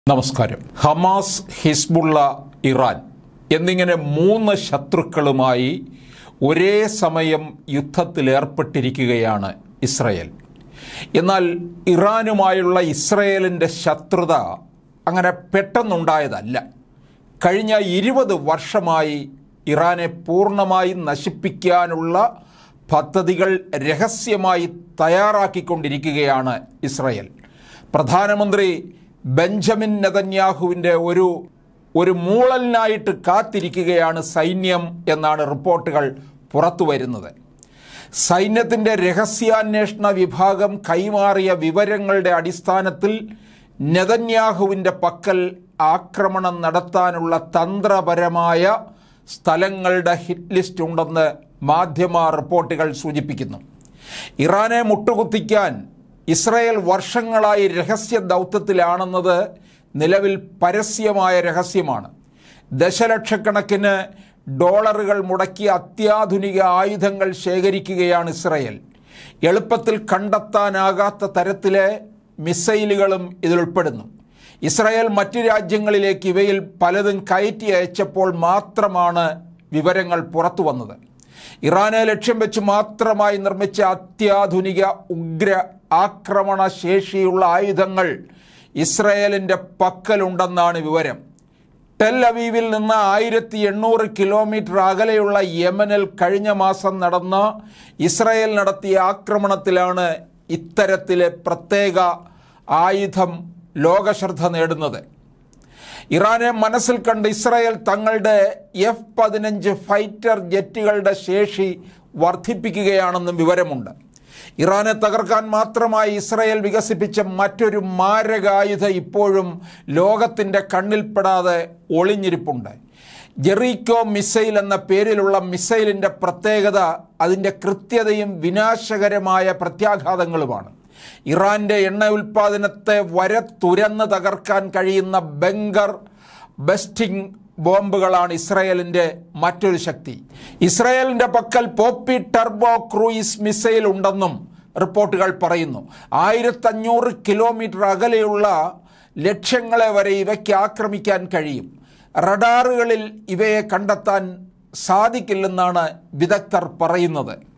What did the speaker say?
നമസ്കാരം Hamas Hezbollah Iran എന്നിങ്ങനെ മൂന്ന് ശത്രുക്കളുമായി ഒരേ സമയം യുദ്ധത്തിലേർപ്പെട്ടിരിക്കുകയാണ് ഇസ്രയേൽ എന്നാൽ ഇറാനുമായുള്ള ഇസ്രയേലിൻ്റെ ശത്രുത അങ്ങനെ പെട്ടെന്നുണ്ടായതല്ല കഴിഞ്ഞ ഇരുപത് വർഷമായി ഇറാനെ പൂർണ്ണമായി നശിപ്പിക്കാനുള്ള പദ്ധതികൾ രഹസ്യമായി തയ്യാറാക്കിക്കൊണ്ടിരിക്കുകയാണ് ഇസ്രയേൽ പ്രധാനമന്ത്രി ബെഞ്ചമിൻ നെതന്യാഹുവിൻ്റെ ഒരു ഒരു മൂളലിനായിട്ട് കാത്തിരിക്കുകയാണ് സൈന്യം എന്നാണ് റിപ്പോർട്ടുകൾ പുറത്തു വരുന്നത് സൈന്യത്തിൻ്റെ രഹസ്യാന്വേഷണ വിഭാഗം കൈമാറിയ വിവരങ്ങളുടെ അടിസ്ഥാനത്തിൽ നെതന്യാഹുവിൻ്റെ പക്കൽ ആക്രമണം നടത്താനുള്ള തന്ത്രപരമായ സ്ഥലങ്ങളുടെ ഹിറ്റ് ലിസ്റ്റ് ഉണ്ടെന്ന് മാധ്യമ റിപ്പോർട്ടുകൾ സൂചിപ്പിക്കുന്നു ഇറാനെ മുട്ടുകുത്തിക്കാൻ ഇസ്രയേൽ വർഷങ്ങളായി രഹസ്യ ദൗത്യത്തിലാണെന്നത് നിലവിൽ പരസ്യമായ രഹസ്യമാണ് ദശലക്ഷക്കണക്കിന് ഡോളറുകൾ മുടക്കി അത്യാധുനിക ആയുധങ്ങൾ ശേഖരിക്കുകയാണ് ഇസ്രയേൽ എളുപ്പത്തിൽ കണ്ടെത്താനാകാത്ത തരത്തിലെ മിസൈലുകളും ഇതിലുൾപ്പെടുന്നു ഇസ്രായേൽ മറ്റ് രാജ്യങ്ങളിലേക്ക് ഇവയിൽ പലതും കയറ്റി അയച്ചപ്പോൾ മാത്രമാണ് വിവരങ്ങൾ പുറത്തു വന്നത് ഇറാനെ ലക്ഷ്യം വെച്ച് മാത്രമായി നിർമ്മിച്ച അത്യാധുനിക ഉഗ്ര ആക്രമണ ശേഷിയുള്ള ആയുധങ്ങൾ ഇസ്രയേലിൻ്റെ പക്കലുണ്ടെന്നാണ് വിവരം ടെൽ അവീവിൽ നിന്ന് ആയിരത്തി എണ്ണൂറ് കിലോമീറ്റർ അകലെയുള്ള യമനിൽ കഴിഞ്ഞ മാസം നടന്ന ഇസ്രയേൽ നടത്തിയ ആക്രമണത്തിലാണ് ഇത്തരത്തിലെ പ്രത്യേക ആയുധം ലോകശ്രദ്ധ നേടുന്നത് ഇറാനെ മനസ്സിൽ കണ്ട് ഇസ്രായേൽ തങ്ങളുടെ എഫ് പതിനഞ്ച് ഫൈറ്റർ ജെറ്റുകളുടെ ശേഷി വർദ്ധിപ്പിക്കുകയാണെന്നും വിവരമുണ്ട് ഇറാനെ തകർക്കാൻ മാത്രമായി ഇസ്രായേൽ വികസിപ്പിച്ച മറ്റൊരു മാരകായുധ ഇപ്പോഴും ലോകത്തിൻ്റെ കണ്ണിൽപ്പെടാതെ ഒളിഞ്ഞിരിപ്പുണ്ട് ജെറീക്കോ മിസൈൽ എന്ന പേരിലുള്ള മിസൈലിൻ്റെ പ്രത്യേകത അതിൻ്റെ കൃത്യതയും വിനാശകരമായ പ്രത്യാഘാതങ്ങളുമാണ് ഇറാന്റെ എണ്ണ ഉൽപ്പാദനത്തെ വര തുരന്ന് തകർക്കാൻ കഴിയുന്ന ബംഗർ ബസ്റ്റിംഗ് ബോംബുകളാണ് ഇസ്രയേലിൻ്റെ മറ്റൊരു ശക്തി ഇസ്രയേലിൻ്റെ പക്കൽ പോപ്പി ടർബോ ക്രൂയിസ് മിസൈൽ ഉണ്ടെന്നും റിപ്പോർട്ടുകൾ പറയുന്നു ആയിരത്തഞ്ഞൂറ് കിലോമീറ്റർ അകലെയുള്ള ലക്ഷ്യങ്ങളെ വരെ ഇവയ്ക്ക് ആക്രമിക്കാൻ കഴിയും റഡാറുകളിൽ ഇവയെ കണ്ടെത്താൻ സാധിക്കില്ലെന്നാണ് വിദഗ്ധർ പറയുന്നത്